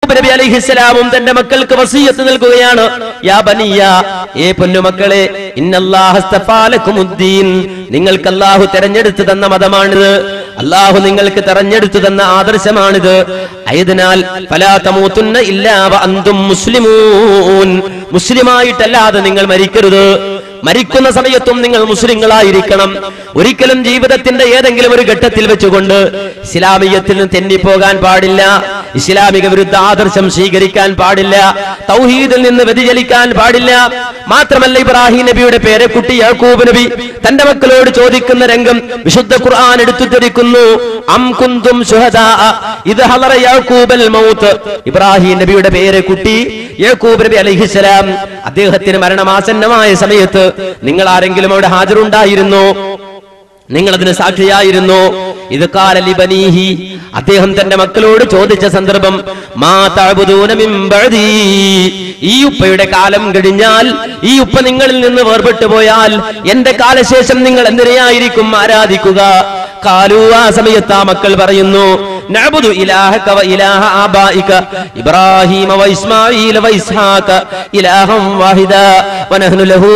യാക്കൂബ് നബി അലൈഹിസ്സലാമും തന്റെ മക്കൾക്ക് വസീയത്ത് നൽകുകയാണ് യാ ബനിയ ഏ പൊന്നുമക്കളെ ഇന്നല്ലാഹസ്തഫാലക്കുമുദ്ദീൻ നിങ്ങൾക്ക് അല്ലാഹു തെരഞ്ഞെടുത്തു തന്ന മതമാണിത് അല്ലാഹു നിങ്ങൾക്ക് തെരഞ്ഞെടുത്തു തന്ന ആദർശമാണിത് ആയതിനാൽ ഫലാ തമൂത്തുന്ന ഇല്ലാ വ അന്തും മുസ്ലിമൂൻ മുസ്ലിമായിട്ടല്ലാതെ നിങ്ങൾ മരിക്കരുത് മരിക്കുന്ന സമയത്തും നിങ്ങൾ മുസ്ലിങ്ങളായിരിക്കണം ഒരിക്കലും ജീവിതത്തിന്റെ ഏതെങ്കിലും ഒരു ഘട്ടത്തിൽ വെച്ചുകൊണ്ട് ഇസ്ലാമിയത്തിൽ നിന്ന് തെന്നിപ്പോകാൻ പാടില്ല ഇസ്ലാമിക വിരുദ്ധ ആദർശം സ്വീകരിക്കാൻ പാടില്ല തൗഹീദിൽ നിന്ന് വ്യതിചലിക്കാൻ പാടില്ല മാത്രമല്ല ഇബ്രാഹിം നബിയുടെ പേരെ കുട്ടി യാക്കൂബ് നബി തന്റെ മക്കളോട് ചോദിക്കുന്ന രംഗം വിശുദ്ധ ഖുർആൻ എടുത്തുദ്ധരിക്കുന്നു അം കുന്തും ശുഹദാ ഇത് ഹലറ യാക്കൂബൽ മൗത്ത് ഇബ്രാഹിം നബിയുടെ പേര് കുട്ടി യാക്കൂബ് നബി അലൈഹിസ്സലാം അദ്ദേഹത്തിന് മരണമാസന്നമായ സമയത്ത് നിങ്ങൾ ആരെങ്കിലും അവിടെ ഹാജരുണ്ടായിരുന്നോ നിങ്ങൾ അതിന് സാക്ഷിയായിരുന്നു ഇത് കാലലിബനീഹി അദ്ദേഹം തന്റെ മക്കളോട് ചോദിച്ച സന്ദർഭം മാ തഅബുദൂന മിൻ ബഅദീ ഈ ഉപ്പയുടെ കാലം കഴിഞ്ഞാൽ ഈ ഉപ്പ നിങ്ങളിൽ നിന്ന് വേർപെട്ടു പോയാൽ എന്റെ കാലശേഷം നിങ്ങൾ എന്തിനെയായിരിക്കും ആരാധിക്കുക കാലു ആ സമയത്ത് ആ മക്കൾ പറയുന്നു നഅബുദു ഇലാഹക വ ഇലാഹ ആബായിക ഇബ്രാഹീമ വ ഇസ്മാഈല വ ഇസ്ഹാക ഇലാഹം വാഹിദ വ നഹ്നു ലഹു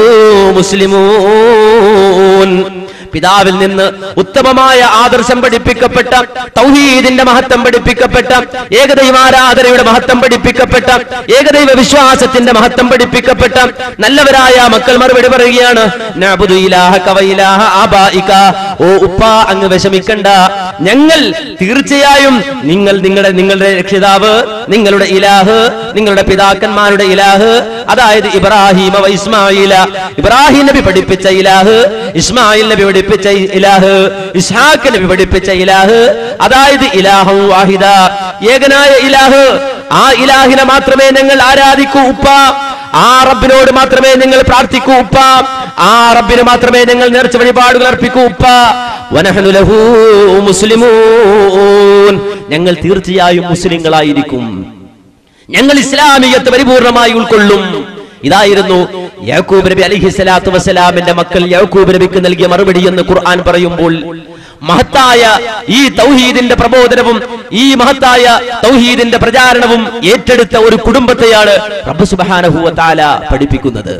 മുസ്ലിമൂൻ പിതാവിൽ നിന്ന് ഉത്തമമായ ആദർശം പഠിപ്പിക്കപ്പെട്ട തൗഹീദിന്റെ മഹത്വം പഠിപ്പിക്കപ്പെട്ട ഏകദൈവാരാധനയുടെ മഹത്വം പഠിപ്പിക്കപ്പെട്ട ഏകദൈവ വിശ്വാസത്തിന്റെ മഹത്വം പഠിപ്പിക്കപ്പെട്ട നല്ലവരായ മക്കൾ മറുപടി പറയുകയാണ് നഅബുദു ഇലാഹക വ ഇലാഹ ആബായിക ഓ ഉപ്പ അങ്ങ് വിഷമിക്കണ്ട ഞങ്ങൾ തീർച്ചയായും നിങ്ങൾ നിങ്ങളുടെ നിങ്ങളുടെ രക്ഷിതാവ് നിങ്ങളുടെ ഇലാഹ് നിങ്ങളുടെ പിതാക്കന്മാരുടെ ഇലാഹ് അതായത് ഇബ്രാഹിമ വ ഇസ്മായില ഇബ്രാഹിം നബി പഠിപ്പിച്ച ഇലാഹ് ഇസ്മായിൽ നബി പഠിപ്പിച്ച ഇലാഹ് ഇസ്ഹാഖ് നബി പഠിപ്പിച്ച ഇലാഹ് അതായത് ഇലാഹു വാഹിദ ഏകനായ ഇലാഹ് ആ ഇലാഹിനെ മാത്രമേ ഞങ്ങൾ ആരാധിക്കൂ ഉപ്പ ആ റബ്ബിനോട് മാത്രമേ നിങ്ങൾ പ്രാർത്ഥിക്കൂ ഉപ്പ ആ റബ്ബിന് മാത്രമേ ഞങ്ങൾ നേർച്ച വഴിപാടുകൾ അർപ്പിക്കൂ ഉപ്പ വനഹനു ലഹു മുസ്ലിമൂൻ ഞങ്ങൾ തീർച്ചയായും മുസ്ലിങ്ങളായിരിക്കും ഞങ്ങൾ ഇസ്ലാമിയത്ത് പരിപൂർണമായി ഉൾക്കൊള്ളും ഇതായിരുന്നു യാക്കൂബ് നബി അലിഹി സ്വലാത്തു വസ്സലാമിന്റെ മക്കൾ യാക്കൂബ് നബിക്ക് നൽകിയ മറുപടി എന്ന് ഖുർആൻ പറയുമ്പോൾ മഹത്തായ ഈ തൗഹീദിന്റെ പ്രബോധനവും ഈ മഹത്തായ തൗഹീദിന്റെ പ്രചാരണവും ഏറ്റെടുത്ത ഒരു കുടുംബത്തെയാണ് റബ്ബ് സുബ്ഹാനഹു വ തആല പഠിപ്പിക്കുന്നത്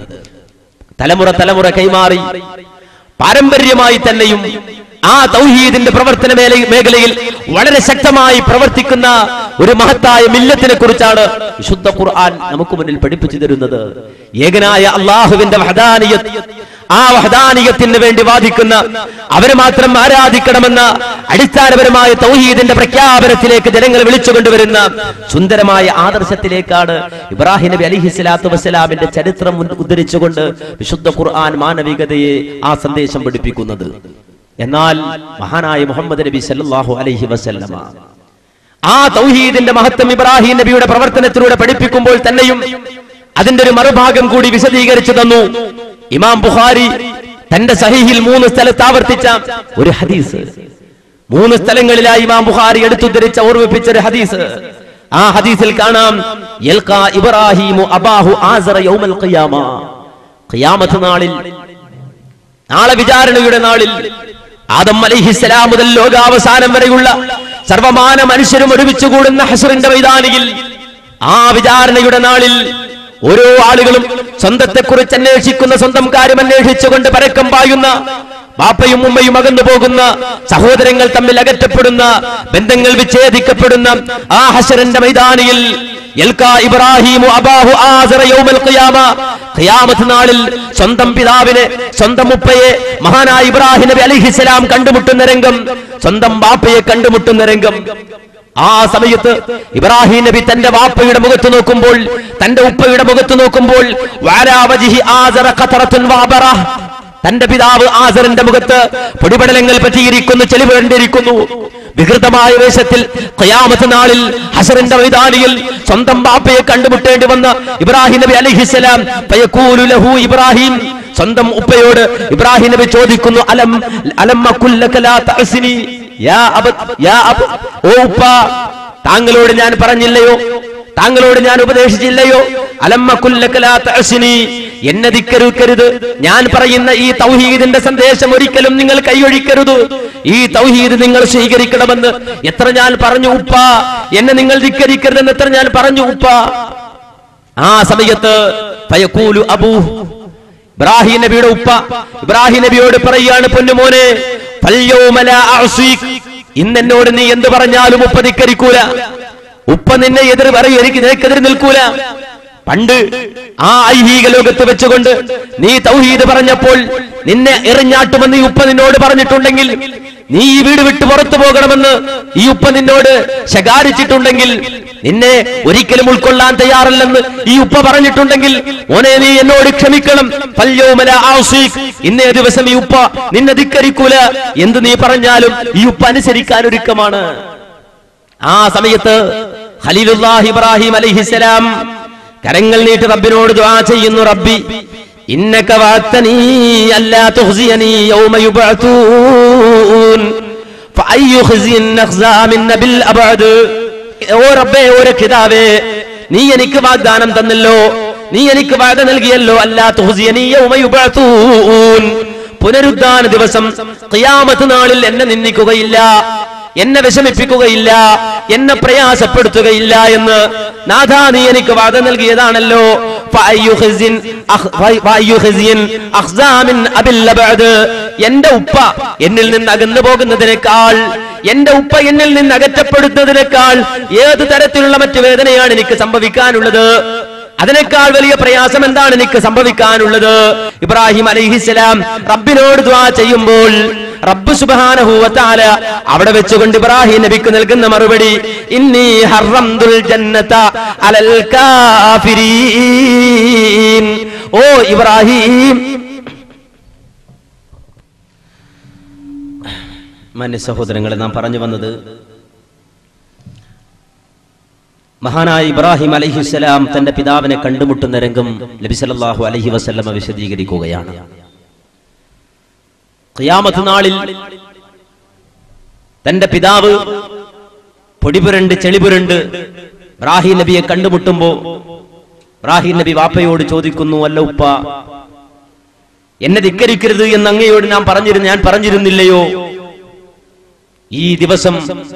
തലമുറ തലമുറ കൈമാറി പാരമ്പര്യമായി തന്നെയും ആ തൗഹീദിന്റെ പ്രവർത്തന മേല- മേഖലയിൽ വളരെ ശക്തമായി പ്രവർത്തിക്കുന്ന ഒരു മഹത്തായ മില്ലത്തിനെ കുറിച്ചാണ് വിശുദ്ധ ഖുർആൻ നമുക്ക് മുന്നിൽ പഠിപ്പിച്ചു തരുന്നത് ഏകനായ അള്ളാഹുവിന്റെ വഹദാനിയത്ത് ആ വഹദാനിയത്തിന് വേണ്ടി വാദിക്കുന്ന അവരെ മാത്രം ആരാധിക്കണമെന്ന അടിസ്ഥാനപരമായ തൗഹീദിന്റെ പ്രഖ്യാപനത്തിലേക്ക് ജനങ്ങൾ വിളിച്ചുകൊണ്ടുവരുന്ന സുന്ദരമായ ആദർശത്തിലേക്കാണ് ഇബ്രാഹിം നബി അലിഹി സ്വലാത്തു വസ്സലാമിന്റെ ചരിത്രം ഉദ്ധ- ഉദ്ധരിച്ചുകൊണ്ട് വിശുദ്ധ ഖുർആൻ മാനവികതയെ ആ സന്ദേശം പഠിപ്പിക്കുന്നത് എന്നാൽ മഹാനായ മുഹമ്മദ് നബി സല്ലല്ലാഹു അലൈഹി വസല്ലമ ആ തൗഹീദിന്റെ മഹത്വം ഇബ്രാഹിം നബിയുടെ പ്രവർത്തനത്തിലൂടെ പഠിപ്പിക്കുമ്പോൾ തന്നെയും അതിന്റെ ഒരു മറുഭാഗം കൂടി വിശദീകരിച്ചു തന്നു ഇമാം ബുഖാരി തന്റെ സഹീഹിൽ മൂന്ന് സ്ഥലത്ത് ആവർത്തിച്ച ഒരു ഹദീസ് മൂന്ന് സ്ഥലങ്ങളിലായി ഇമാം ബുഖാരി എടുത്തുദ്ധരിച്ച ഓർമ്മിപ്പിച്ച ഒരു ഹദീസ് ആ ഹദീസിൽ കാണാം യൽക്കാ ഇബ്രാഹിമു അബാഹു ആസറ യൗമൽ ഖിയാമ ഖിയാമത്ത് നാളിൽ നാളെ വിചാരണയുടെ നാളിൽ ആദം അലൈഹിസ്സലാം മുതൽ ലോകാവസാനം വരെയുള്ള സർവമാന മനുഷ്യരും ഒരുമിച്ച് കൂടുന്ന ഹസറിന്റെ മൈതാനിയിൽ ആ വിചാരണയുടെ നാളിൽ ഓരോ ആളുകളും സ്വന്തത്തെക്കുറിച്ച് അന്വേഷിക്കുന്ന സ്വന്തം കാര്യം അന്വേഷിച്ചുകൊണ്ട് പരക്കം പായുന്ന ബാപ്പയും ഉമ്മയും അകന്നു പോകുന്ന സഹോദരങ്ങൾ തമ്മിൽ അകറ്റപ്പെടുന്ന ബന്ധങ്ങൾ വിച്ഛേദിക്കപ്പെടുന്ന ആ ഹസറിന്റെ മൈതാനിയിൽ യൽക്കാ ഇബ്രാഹിമു അബാഹു ആസറ യൗമൽ ഖിയാമ ഖിയാമത്ത് നാളിൽ സ്വന്തം പിതാവിനെ സ്വന്തം ഉപ്പയെ മഹാനായ ഇബ്രാഹിം നബി അലിഹിസ്സലാം കണ്ടുമുട്ടുന്ന രംഗം സ്വന്തം ബാപ്പയെ കണ്ടുമുട്ടുന്ന രംഗം ആ സമയത്ത് ഇബ്രാഹിം നബി തന്റെ വാപ്പയുടെ മുഖത്ത് നോക്കുമ്പോൾ തന്റെ ഉപ്പയുടെ മുഖത്ത് നോക്കുമ്പോൾ വാലാ വജിഹി ആസറ ഖതറത്തുൻ വഅബറ തന്റെ പിതാവ് ആസറിന്റെ മുഖത്ത് പൊടിപടലങ്ങൾ പറ്റിയിരിക്കുന്നു ചെളിപുരണ്ടിരിക്കുന്നു വികൃതമായ വേഷത്തിൽ ഖിയാമത്ത് നാളിൽ ഹസറിന്റെ മൈതാനിയിൽ സ്വന്തം ബാപ്പയെ കണ്ടുമുട്ടേണ്ടി വന്ന ഇബ്രാഹിം നബി അലൈഹിസ്സലാം ഫയഖൂലു ലഹു ഇബ്രാഹിം സ്വന്തം ഉപ്പയോട് ഇബ്രാഹിം നബി ചോദിക്കുന്നു അലം അലം അകുല്ലക ലാ തഅസിനി യാ അബ യാ അബ ഓ ഉപ്പ താങ്കളോട് ഞാൻ പറഞ്ഞില്ലയോ താങ്കളോട് ഞാൻ ഉപദേശിച്ചില്ലയോ അലമ്മ കുല്ലക ലാ തഅസിനി എന്നെ ധിക്കരുക്കരുത് ഞാൻ പറയുന്ന ഈ തൗഹീദിന്റെ സന്ദേശം ഒരിക്കലും നിങ്ങൾ കൈയൊഴിക്കരുത് ഈ തൗഹീദ് നിങ്ങൾ സ്വീകരിക്കണമെന്ന് എത്ര ഞാൻ പറഞ്ഞു ഉപ്പ എന്നെ നിങ്ങൾ ധിക്കരിക്കരുതെന്ന് എത്ര ഞാൻ പറഞ്ഞു ഉപ്പ ആ സമയത്ത് ഫയഖൂലു അബൂ ഇബ്രാഹിം നബിയുടെ ഉപ്പ ഇബ്രാഹിം നബിയോട് പറയുകയാണ് പൊന്നുമോനെ ഫൽയൗമ ലാ അഅ്സീക്. ഇന്ന് എന്നോട് നീ എന്ത് പറഞ്ഞാലും ഉപ്പ ധിക്കരിക്കൂല ഉപ്പ നിന്നെ എതിർ പറയും എനിക്ക് നിനക്കെതിരെ നിൽക്കൂല പണ്ട് ആ ഐഹിക ലോകത്ത് വെച്ചുകൊണ്ട് നീ തൗഹീദ് പറഞ്ഞപ്പോൾ നിന്നെ എറിഞ്ഞാട്ടുമെന്ന് ഈ ഉപ്പ നിന്നോട് പറഞ്ഞിട്ടുണ്ടെങ്കിൽ നീ ഈ വീട് വിട്ട് പുറത്തു പോകണമെന്ന് ഈ ഉപ്പ നിന്നോട് ശകാരിച്ചിട്ടുണ്ടെങ്കിൽ നിന്നെ ഒരിക്കലും ഉൾക്കൊള്ളാൻ തയ്യാറല്ലെന്ന് ഈ ഉപ്പ പറഞ്ഞിട്ടുണ്ടെങ്കിൽ മോനെ നീ എന്നോട് ക്ഷമിക്കണം ഫല്യൗമല ആസീക്. ഇന്നേ ദിവസം ഈ ഉപ്പ നിന്നെ ധിക്കരിക്കൂല എന്ത് നീ പറഞ്ഞാലും ഈ ഉപ്പ അനുസരിക്കാൻ ഒരുക്കമാണ് ആ സമയത്ത് ഖലീലുല്ലാഹ് ഇബ്രാഹിം അലൈഹിസ്സലാം കരങ്ങൾ നീട്ടി റബ്ബിനോട് ദുആ ചെയ്യുന്നു റബ്ബി ഇന്നക വഅത്തനീ അല്ലാ തുഖ്സിയനീ യൗമ യുബഅതൂൻ ഫഅയ്യു ഖിസിൻ നഖ്സാ മിന്ന ബിൽ അബഅദ് ഓ റബ്ബേ ഓ രക്ഷിതാവേ നീ എനിക്ക് വാഗ്ദാനം തന്നല്ലോ നീ എനിക്ക് വാഗ്ദ നൽകിയല്ലോ അല്ലാ തുഖ്സിയനീ യൗമ യുബഅതൂൻ പുനരുദ്ധാന ദിവസം ഖിയാമത്ത് നാളിൽ എന്നെ നിന്ദിക്കുകയില്ല എന്നെ വിഷമിപ്പിക്കുകയില്ല എന്നെ പ്രയാസപ്പെടുത്തുകയില്ല എന്ന് നാഥാ നീ എനിക്ക് വാദം നൽകിയതാണല്ലോ ഫഅയ്യു ഖിസിൻ അഖ്- ഫഅയ്യു ഖിസിൻ അഖ്സാ മിൻ അബിൽ അബഅദ്. എന്റെ ഉപ്പ എന്നിൽ നിന്ന് അകന്നു പോകുന്നതിനേക്കാൾ എന്റെ ഉപ്പ എന്നിൽ നിന്ന് അകറ്റപ്പെടുന്നതിനേക്കാൾ ഏത് തരത്തിലുള്ള മറ്റു വേദനയാണ് എനിക്ക് സംഭവിക്കാനുള്ളത് അതിനേക്കാൾ വലിയ പ്രയാസം എന്താണ് എനിക്ക് സംഭവിക്കാനുള്ളത് ഇബ്രാഹിം അലൈഹിസ്സലാം റബ്ബിനോട് ദ്വാ ചെയ്യുമ്പോൾ റബ്ബ് സുബ്ഹാനഹു വതആല അവിടെ വെച്ചുകൊണ്ട് ഇബ്രാഹിം നബിക്ക് നൽകുന്ന മറുപടി ഇന്നി ഹറംതുൽ ജന്നത അലൽ കാഫിരീൻ ഓ ഇബ്രാഹിം മാന്യ സഹോദരങ്ങളെ നാം പറഞ്ഞു വന്നത് മഹാനായ ഇബ്രാഹിം അലഹിസ്സലാം തന്റെ പിതാവിനെ കണ്ടുമുട്ടുന്ന രംഗം നബി സല്ലല്ലാഹു അലൈഹി വസല്ലമ വിശദീകരിക്കുകയാണ് ഖിയാമത്ത് നാളിൽ തന്റെ പിതാവ് പൊടിപുരണ്ട് ചെളിപുരണ്ട് ഇബ്രാഹിം നബിയെ കണ്ടുമുട്ടുമ്പോ ഇബ്രാഹിം നബി വാപ്പയോട് ചോദിക്കുന്നു അല്ല ഉപ്പ എന്നെ ധിക്കരിക്കരുത് എന്ന് അങ്ങയോട് ഞാൻ പറഞ്ഞിരുന്നു ഞാൻ പറഞ്ഞിരുന്നില്ലയോ ഈ ദിവസം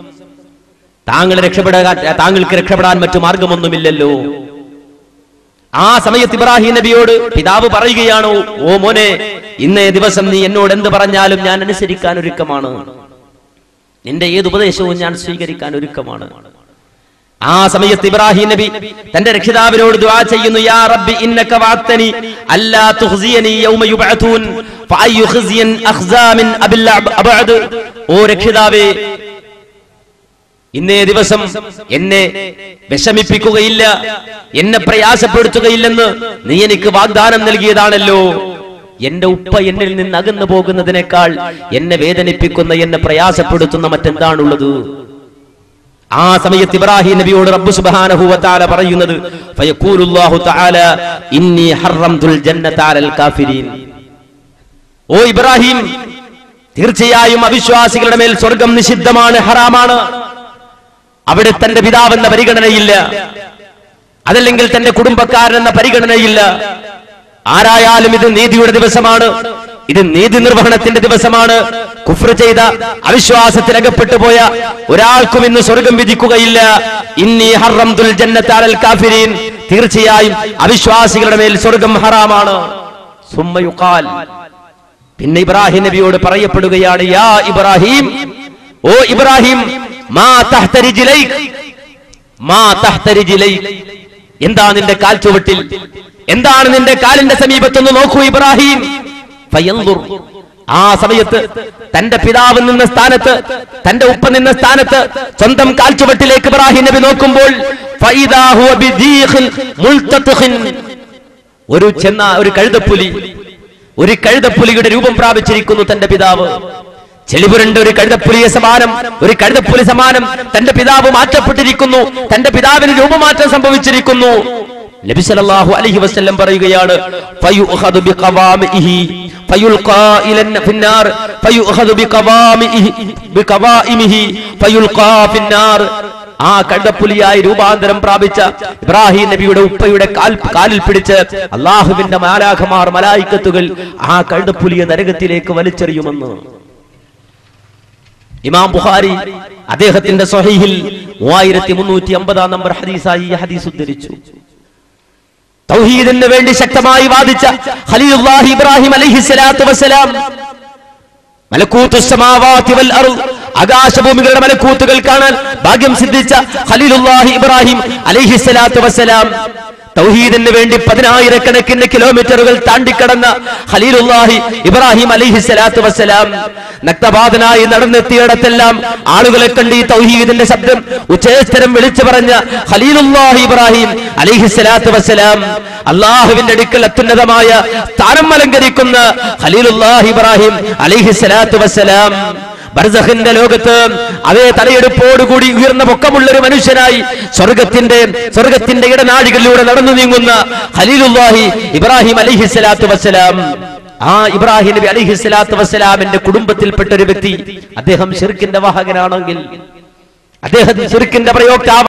താങ്കൾ രക്ഷപ്പെടാൻ താങ്കൾക്ക് രക്ഷപ്പെടാൻ മറ്റു മാർഗമൊന്നുമില്ലല്ലോ ആ സമയത്ത് ഇബ്രാഹിം നബിയോട് പിതാവ് പറയുകയാണോ ഓ മോനെ ഇന്നേ ദിവസം നീ എന്നോട് എന്ത് പറഞ്ഞാലും ഞാൻ അനുസരിക്കാൻ ഒരുക്കമാണ് നിന്റെ ഏത് ഉപദേശവും ഞാൻ സ്വീകരിക്കാൻ ഒരുക്കമാണ് ആ സമയത്ത് ഇബ്രാഹിം നബി തന്റെ രക്ഷിതാവിനോട് ദുആ ചെയ്യുന്നു യാ റബ്ബി ഇന്നക വഅത്തനി അല്ലാ തുഖ്സിയനി യൗമ യുബഅതൂൻ ഫഅയ്യു ഖിസ്യൻ അഖ്സാ മിൻ അബിൽ അബഅദ് ഓ രക്ഷിതാവേ ഇന്നേ ദിവസം എന്നെ വിഷമിപ്പിക്കുകയില്ല എന്നെ പ്രയാസപ്പെടുത്തുകയില്ലെന്ന് നീ എനിക്ക് വാഗ്ദാനം നൽകിയതാണല്ലോ എന്റെ ഉപ്പ എന്നിൽ നിന്ന് അകന്നു പോകുന്നതിനേക്കാൾ എന്നെ വേദനിപ്പിക്കുന്ന എന്നെ പ്രയാസപ്പെടുത്തുന്ന മറ്റെന്താണുള്ളത് ആ സമയത്ത് ഇബ്രാഹിം നബിയോട് റബ്ബ് സുബ്ഹാനഹു വ തആല പറയുന്നത് ഫയഖൂലുല്ലാഹു തആല ഇന്നി ഹറംതുൽ ജന്നത അലൽ കാഫിരീൻ ഓ ഇബ്രാഹിം തീർച്ചയായും അവിശ്വാസികളുടെ മേൽ സ്വർഗം നിഷിദ്ധമാണ് ഹറാമാണ് അവിടെ തന്റെ പിതാവെന്ന പരിഗണനയില്ല അതല്ലെങ്കിൽ തന്റെ കുടുംബക്കാരൻ എന്ന പരിഗണനയില്ല ആരായാലും ഇത് നീതിയുടെ ദിവസമാണ് ഇത് നീതി നിർവഹണത്തിന്റെ ദിവസമാണ് കുഫ്ർ ചെയ്ത അവിശ്വാസത്തിൽ അകപ്പെട്ടു പോയ ഒരാൾക്കും ഇന്ന് സ്വർഗം വിധിക്കുകയില്ല ഇന്നി ഹറംതുൽ ജന്നത്താലൽ കാഫിരീൻ തീർച്ചയായും അവിശ്വാസികളുടെ മേൽ സ്വർഗം ഹറാമാണ് സുമ്മ യുഖാൽ പിന്നെ ഇബ്രാഹിം നബിയോട് പറയപ്പെടുകയാണ് യാ ഇബ്രാഹിം ഓ ഇബ്രാഹിം മാ തഹ്ത റിജ്ലൈക് മാ തഹ്ത റിജ്ലൈക് എന്താ നിന്റെ കാൽ ചുവട്ടിൽ എന്താണ് നിന്റെ കാലിന്റെ സമീപത്തൊന്ന് നോക്കൂ ഇബ്രാഹിം ഫയൻദുർ ആ സമയത്ത് തന്റെ പിതാവ് നിന്ന സ്ഥാനത്ത് തന്റെ ഉപ്പ നിന്ന സ്ഥാനത്ത് സ്വന്തം കാൽച്ചുവട്ടിലേക്ക് ഇബ്രാഹിം നബി നോക്കുമ്പോൾ ഫൈദാ ഹുവ ബിദീഖിൻ മുൽതത്ഖിൻ ഒരു ചെന്ന ഒരു കഴുതപ്പുലി ഒരു കഴുതപ്പുലിയുടെ രൂപം പ്രാപിച്ചിരിക്കുന്നു തന്റെ പിതാവ് ചെളിപുരണ്ട ഒരു കഴുതപ്പുലിയെ സമാനം ഒരു കഴുതപ്പുലി സമാനം തന്റെ പിതാവ് മാറ്റപ്പെട്ടിരിക്കുന്നു തന്റെ പിതാവിന് രൂപമാറ്റം സംഭവിച്ചിരിക്കുന്നു നബി സല്ലല്ലാഹു അലൈഹി വസല്ലം പറയുകയാണ് ഫയുഖദു ബിഖവാമിഹി ഫയുൽഖാ ഇലൻ ഫിന്നാർ ഫയുഖദു ബിഖവാമിഹി ബിഖവാഇമിഹി ഫയുൽഖാ ഫിന്നാർ ആ കണ്ടപ്പുലിയായി രൂപാന്തരം പ്രാപിച്ച ഇബ്രാഹിം നബിയുടെ ഉപ്പയുടെ കാൽ കാലിൽ പിടിച്ച് അള്ളാഹുവിന്റെ മാലാഖമാർ മലായിക്കത്തുകൾ ആ കണ്ടപ്പുലിയെ നരകത്തിലേക്ക് വലിച്ചെറിയുമെന്ന് ഇമാം ബുഖാരി അദ്ദേഹത്തിന്റെ സ്വഹീഹിൽ മൂവായിരത്തി മുന്നൂറ്റി അമ്പതാം നമ്പർ ഹദീസായി ഈ ഹദീസ് ഉദ്ധരിച്ചു തൗഹീദിന് വേണ്ടി ശക്തമായി വാദിച്ച ഖലീലുല്ലാഹി ഇബ്രാഹിം അലൈഹിസ്സലാത്തു വസ്സലാം മലക്കൂത്തു സമാവാതി വൽ അർദ് ആകാശഭൂമികളുടെ മലക്കൂത്തുകൾ കാണാൻ ഭാഗ്യം സിദ്ധിച്ച ഖലീലുല്ലാഹി ഇബ്രാഹിം അലൈഹിസ്സലാത്തു വസ്സലാം തൗഹീദിന് വേണ്ടി പതിനായിരക്കണക്കിന് കിലോമീറ്ററുകൾ താണ്ടിക്കടന്ന ഖലീലുല്ലാഹി ഇബ്രാഹിം അലൈഹിസ്സലാത്തു വസ്സലാം നഗ്നപാതനായി നടന്നെത്തിയിടത്തെല്ലാം ആളുകളെ കണ്ട് ഈ തൗഹീദിന്റെ ശബ്ദം ഉച്ചേസ്തരം വിളിച്ചു പറഞ്ഞ ഖലീലുല്ലാഹി ഇബ്രാഹിം അലൈഹിസ്സലാത്തു വസ്സലാം അള്ളാഹുവിന്റെ അടുക്കൽ അത്യുന്നതമായ സ്ഥാനം അലങ്കരിക്കുന്ന ഖലീലുല്ലാഹി ഇബ്രാഹിം അലൈഹിസ്സലാത്തു വസ്സലാം ബർസഖിന്റെ ലോകത്ത് അതേ തലയെടുപ്പോടുകൂടി ഉയർന്ന പൊക്കമുള്ള ഒരു മനുഷ്യനായി സ്വർഗത്തിന്റെ സ്വർഗത്തിന്റെ ഇടനാഴികളിലൂടെ നടന്നു നീങ്ങുന്ന ഖലീലുല്ലാഹി ഇബ്രാഹിം അലിഹിസ്സലാത്തു വസ്സലാം ആ ഇബ്രാഹിം നബി അലിഹിസ്സലാത്തു വസ്സലാമിന്റെ കുടുംബത്തിൽപ്പെട്ട ഒരു വ്യക്തി അദ്ദേഹം ഷിർക്കിന്റെ വാഹകനാണെങ്കിൽ അദ്ദേഹം ഷിർക്കിന്റെ പ്രയോക്താവ്